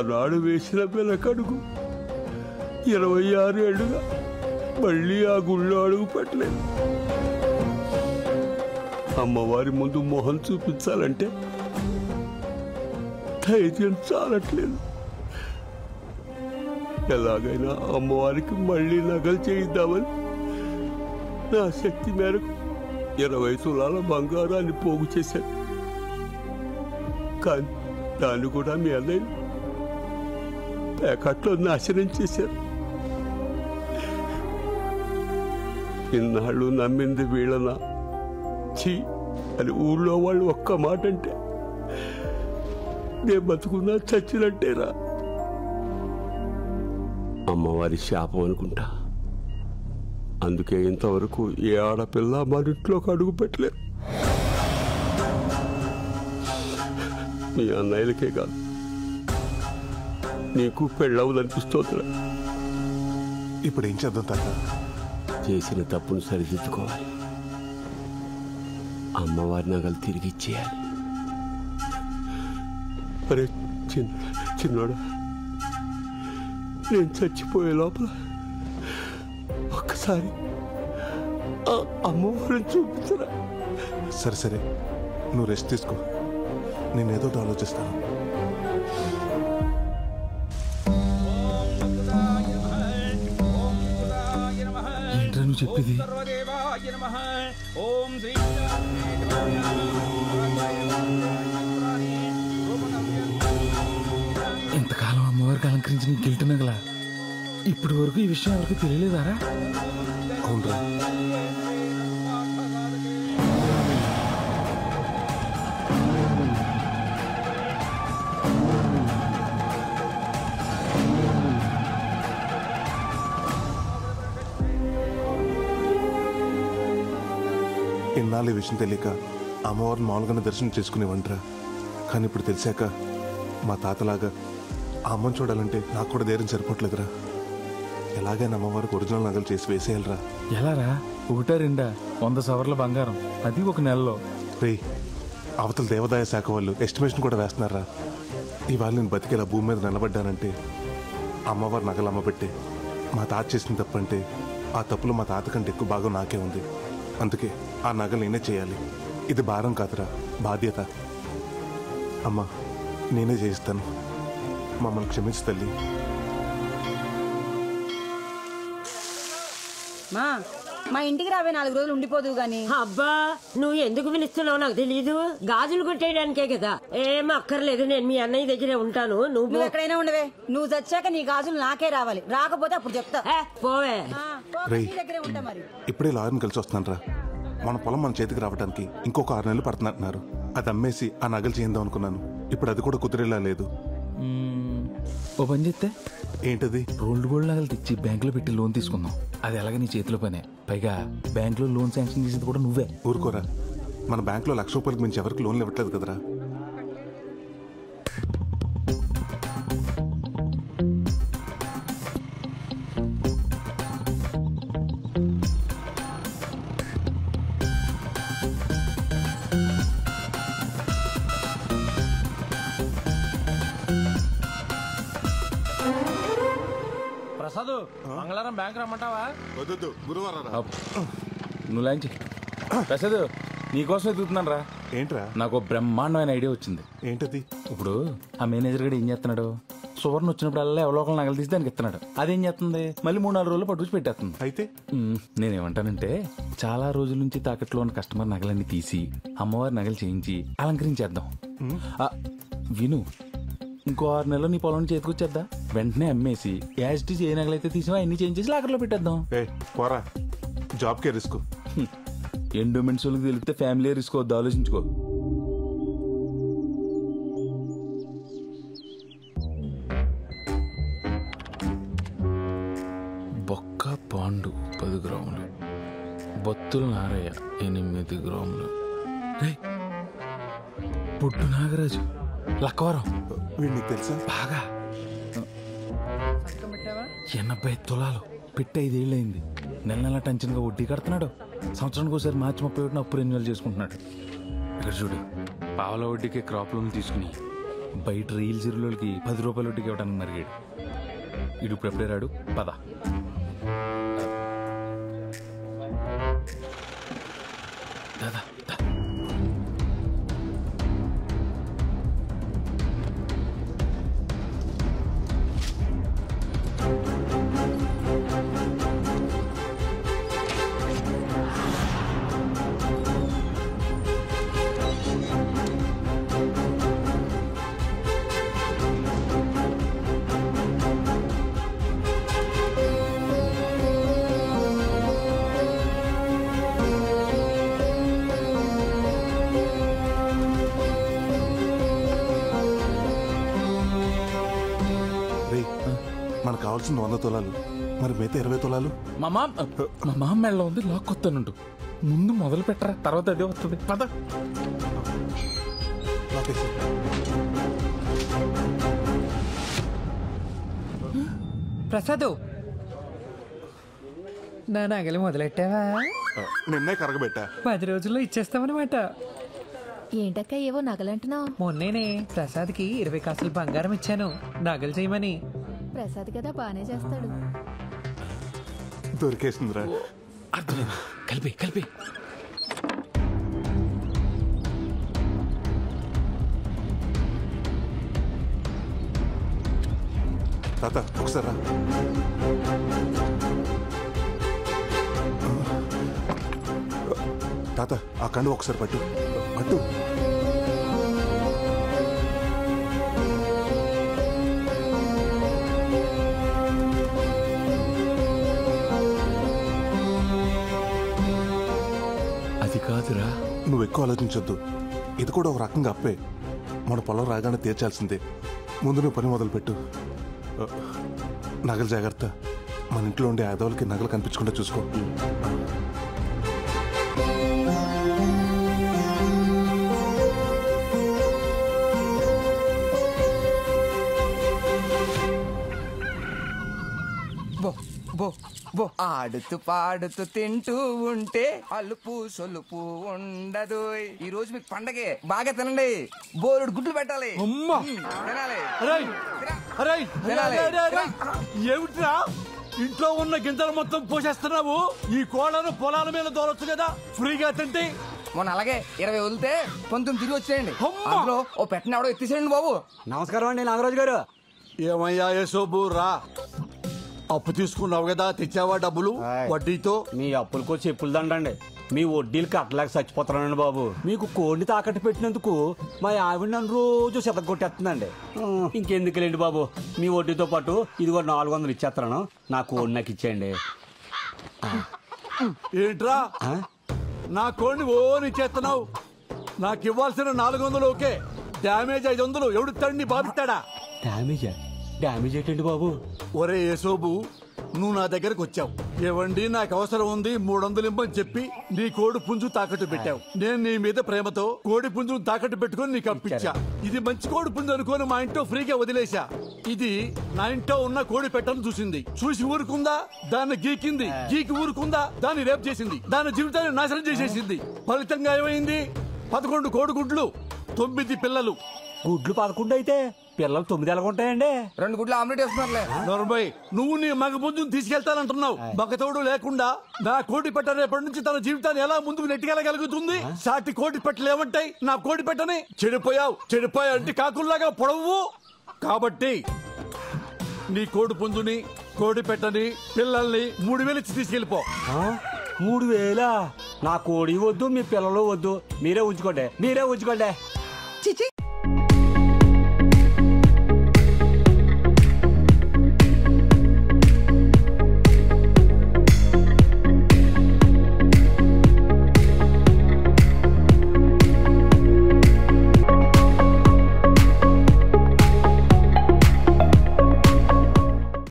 ఆనాడు వేసిన వెనకడుగు ఇరవై ఆరేళ్లుగా మళ్ళీ ఆ గుళ్ళో అడుగు పెట్టలేదు అమ్మవారి ముందు మొహం చూపించాలంటే ధైర్యం చాలట్లేదు ఎలాగైనా అమ్మవారికి మళ్ళీ నగలు చేయిద్దామని నా శక్తి మేరకు ఇరవై తులాల బంగారాన్ని పోగు చేశాను కానీ దాన్ని కూడా మీ అన్నయ్య ప్యాకెట్లో నాశనం చేశారు ఇన్నాళ్ళు నమ్మింది వీళ్ళనా ఛీ అని ఊళ్ళో వాళ్ళు ఒక్క మాట అంటే నేను బతుకున్నా చచ్చినట్టేరా అమ్మవారి శాపం అనుకుంటా అందుకే ఇంతవరకు ఏ ఆడపిల్ల మన ఇంట్లోకి అడుగు పెట్టలేదు మీ అన్నయ్యలకే కాదు నీకు పెళ్ళవదనిపిస్తోందిరా ఇప్పుడు ఏం చేద్దాం తాత చేసిన తప్పును సరిదిద్దుకోవాలి అమ్మవారి నగలు తిరిగి ఇచ్చేయాలి అరే చిన్న చిన్నోడా నేను చచ్చిపోయే లోపల ఒక్కసారి ఆ అమ్మవారిని చూపించరా సరే సరే నువ్వు రెస్ట్ తీసుకో నేను ఏదో ఒకటి ఆలోచిస్తాను ఏంట్రా నువ్వు చెప్పేది ఇంతకాలం అమ్మవారికి అలంకరించిన గిల్ట్ నగల ఇప్పటి వరకు ఈ విషయం ఎవరికి తెలియలేదారా అవునరా ఇన్నాళ్ళు ఈ విషయం తెలియక అమ్మవారిని మామూలుగానే దర్శనం చేసుకునేవంటరా కానీ ఇప్పుడు తెలిసాక మా తాతలాగా ఆ అమ్మని చూడాలంటే నాకు కూడా ధైర్యం సరిపోవట్లేదురా ఎలాగైనా అమ్మవారికి ఒరిజినల్ నగలు చేసి వేసేయాలిరా ఎలారా ఒకటా రెండా వంద సవర్ల బంగారం అది ఒక నెలలో రే అవతల దేవాదాయ శాఖ వాళ్ళు ఎస్టిమేషన్ కూడా వేస్తున్నారా ఇవాళ నేను బతికేలా భూమి మీద నిలబడ్డానంటే అమ్మవారు నగలు అమ్మబెట్టే మా తాత చేసిన తప్పు అంటే ఆ తప్పులో మా తాత కంటే ఎక్కువ భాగం నాకే ఉంది అందుకే ఆ నగలు నేనే చేయాలి ఇది భారం కాదురా బాధ్యత అమ్మా నేనే చేయిస్తాను మమ్మల్ని క్షమించు తల్లి మా మా ఇంటికి రావే నాలుగు రోజులు ఉండిపోదు గాని అబ్బా నువ్వు ఎందుకు పిలుస్తున్నావు నాకు తెలీదు గాజులు కొట్టేయడానికే కదా ఏం అక్కర్లేదు నేను మీ అన్నయ్య దగ్గరే ఉంటాను నువ్వు నువ్వు పో. ఎక్కడైనా ఉండవే నువ్వు చచ్చాక నీ గాజులు నాకే రావాలి రాకపోతే అప్పుడు చెప్తా ఏ, పోవే ఆ, పో, రేయ్. నీ దగ్గరే ఉంటా మరి ఇప్పుడే లాయర్ని కలిసి వస్తున్నాను రా మన పొలం మన చేతికి రావడానికి ఇంకొక ఆరు నెలలు పడుతున్నట్టున్నారు అది అమ్మేసి ఆ నగలు చేయిందాం అనుకున్నాను ఇప్పుడు అది కూడా కుదిరేలా లేదు మ్మ్. ఓ పని చేస్తే ఏంటది రోల్డ్ గోల్డ్ నగలు తెచ్చి బ్యాంకులో పెట్టి లోన్ తీసుకుందాం అది ఎలాగ నీ చేతిలో పనే పైగా బ్యాంకులో లోన్ శాంక్షన్ చేసేది కూడా నువ్వే ఊరుకోరా మన బ్యాంకులో లక్ష రూపాయలకు మించి ఎవరికి లోన్లు ఇవ్వట్లేదు కదరా ప్రసాద్ మంగళవారం బ్యాంక్ రమ్మంటావా వద్దు గురువారం అప్. నువ్వు లాంచి ప్రసాద్ నీకోసం ఎదుగుతున్నాను రా ఏంట్రా నాకు ఓ బ్రహ్మాండమైన ఐడియా వచ్చింది ఏంటది ఇప్పుడు ఆ మేనేజర్ గడు ఏం చేస్తున్నాడు సువర్ణ వచ్చినప్పుడల్లా ఎవరో ఒకరు నగలు తీసి దానికి ఇస్తున్నాడు అదేం చేస్తుంది మళ్ళీ మూడు నాలుగు రోజులు పట్టుకుని పెట్టేస్తుంది అయితే మ్మ్. నేనేమంటానంటే చాలా రోజుల నుంచి తాకట్లో ఉన్న కస్టమర్ నగలన్నీ తీసి అమ్మవారి నగలు చేయించి అలంకరించేద్దాం ఆ, విను ఇంకో ఆరు నెలలు నీ పొలం చేతికొచ్చేద్దా వెంటనే అమ్మేసి యాజిటీ ఏ నగలైతే తీసినా అన్ని చేంజ్ చేసి లాకర్లో పెట్టేద్దాం ఏ పోరా జాబ్కే రిస్క్ ఎండోమెంట్స్ వాళ్ళకి తెలిస్తే ఫ్యామిలీ రిస్క్ వద్దు ఆలోచించుకో బొక్క పాండు పది గ్రాములు బొత్తుల నారయ్య ఎనిమిది గ్రాములు రేయ్, పొట్టు నాగరాజు లక్కవరం వీడు నీకు తెలుసా బాగా ఎనభై తులాలు పెట్టి ఐదేళ్ళయింది నెల నెల టెన్షన్గా వడ్డీ కడుతున్నాడు సంవత్సరానికి ఒకసారి మార్చి ముప్పై ఒకటిన అప్పు రెన్యువల్ చేసుకుంటున్నాడు ఇక్కడ చూడు పావుల వడ్డీకి క్రాప్ లోన్ తీసుకుని బయట రీల్ జీరోలకి పది రూపాయలు టికెట్ ఇవ్వడానికి మరిగాడు ఇడు ఇప్పుడు ఎప్పుడే రాడు పద దాదా దా. రే మనకు కావాల్సిన వంద తులాలు మరి మిగతా ఇరవై తులాలు మా మామ మా మామ మెళ్ళ ఉంది లాక్కొత్తానుంటు ముందు మొదలు పెట్టరా తర్వాత అదే వస్తుంది పద లాకేసి. ప్రసాదు నా నగలు మొదలెట్టావా ఆ, నిన్నే కరగబెట్టా పది రోజుల్లో ఇచ్చేస్తామన్నమాట ఏంటక్క ఏవో నగలంటున్నావు మొన్నేనే ప్రసాద్కి ఇరవై కాసులు బంగారం ఇచ్చాను నగలు చేయమని ప్రసాద్ కదా బానే చేస్తాడు దొరికేసిందిరా అర్థమైంది కలిపి కలిపి తాత ఒకసారి రా. తాత ఆ కండు ఒకసారి పట్టు పట్టు అది కాదురా నువ్వు ఎక్కువ ఆలోచించొద్దు ఇది కూడా ఒక రకంగా అప్పే మన పొలం రాగానే తీర్చాల్సిందే ముందు నువ్వు పని మొదలుపెట్టు ఆ, నగలు జాగ్రత్త మన ఇంట్లో ఉండే ఆదవులకి నగలు కనిపించకుండా చూసుకో బో బో బో ఆడుతూ పాడుతూ తింటూ ఉంటే అలుపు సొలుపు ఉండదు ఈ రోజు మీకు పండగే బాగా తినండి బోరుడు గుడ్లు పెట్టాలి అమ్మా! మ్మ్, తినాలి అరేయ్! తినా. అరేయ్! తినాలి. అరేయ్, అరేయ్, అరేయ్! ఏమిట్రా ఇంట్లో ఉన్న గింజలు మొత్తం పోసేస్తున్నావు ఈ కోళ్ళను పొలాల మీద దోలొచ్చు కదా ఫ్రీగా తింటే మొన్న అలాగే ఇరవై వదిలితే పంతొమ్మిది తిరిగి వచ్చేయండి అమ్మా! అందులో ఓ పెట్టిన ఎవడో ఎత్తేసేయండి బాబు నమస్కారం అండి నాగరాజు గారు ఏమయ్యా యశోబు రా అప్పు తీసుకున్నావు కదా తెచ్చావా డబ్బులు వడ్డీతో మీ అప్పులకో చెప్పులు దండండి మీ వడ్డీలు కట్టలేక చచ్చిపోతున్నానండి బాబు మీకు కోడిని తాకట్టు పెట్టినందుకు మా ఆవిడ నన్ను రోజు చెత్త కొట్టేస్తుందండి ఆ, ఇంకెందుకులేండి బాబు మీ వడ్డీతో పాటు ఇదిగో నాలుగు వందలు ఇచ్చేస్తాను నా కోడి నాకు ఇచ్చేయండి ఏంట్రా ఆ? నా కోడిని ఓని చేస్తున్నావు నాకు ఇవ్వాల్సిన నాలుగు వందలు ఓకే డ్యామేజ్ ఐదు వందలు ఎవడు తండ్రి బాధిస్తాడా డ్యామేజా డ్యామేజ్ ఏంటండి బాబు ఒరే యశోబు నువ్వు నా దగ్గరకు వచ్చావు ఏవండి నాకు అవసరం ఉంది మూడు వందలు ఇమ్మని చెప్పి నీ కోడి పుంజు తాకట్టు పెట్టావు నేను నీ మీద ప్రేమతో కోడి పుంజును తాకట్టు పెట్టుకొని నీకు అప్పించా ఇది మంచి కోడి పుంజు అనుకొని మా ఇంట్లో ఫ్రీగా వదిలేశా ఇది నా ఇంట్లో ఉన్న కోడి పెట్టను చూసింది చూసి ఊరుకుందా దాన్ని గీకింది గీకి ఊరుకుందా దాన్ని రేపు చేసింది దాని జీవితాన్ని నాశనం చేసేసింది ఫలితంగా ఏమైంది పదకొండు కోడి గుడ్లు తొమ్మిది పిల్లలు గుడ్లు పదకొండు అయితే పిల్లలు తొమ్మిది ఎలాగుంటాయండి రెండు గుడ్లు ఆమ్లెట్ వేస్తున్నారులే నొరబై నువ్వు నీ మగ పుంజును తీసుకెళ్తానంటున్నావు మగతోడు లేకుండా నా కోడి పెట్ట రేపటి నుంచి తన జీవితాన్ని ఎలా ముందుకు నెట్టుకెళ్ళగలుగుతుంది సాటి కోడి పెట్టలు ఏమంటాయి నా కోడి పెట్టని చెడిపోయావు చెడిపోయావు అంటే కాకుల్లాగా పొడవు కాబట్టి నీ కోడి పుంజుని కోడి పెట్టని పిల్లల్ని మూడు వేలు ఇచ్చి తీసుకెళ్ళిపో ఆ? మూడు వేలా నా కోడి వద్దు మీ పిల్లలు వద్దు మీరే ఉంచుకోండి మీరే ఉంచుకోండి చిచి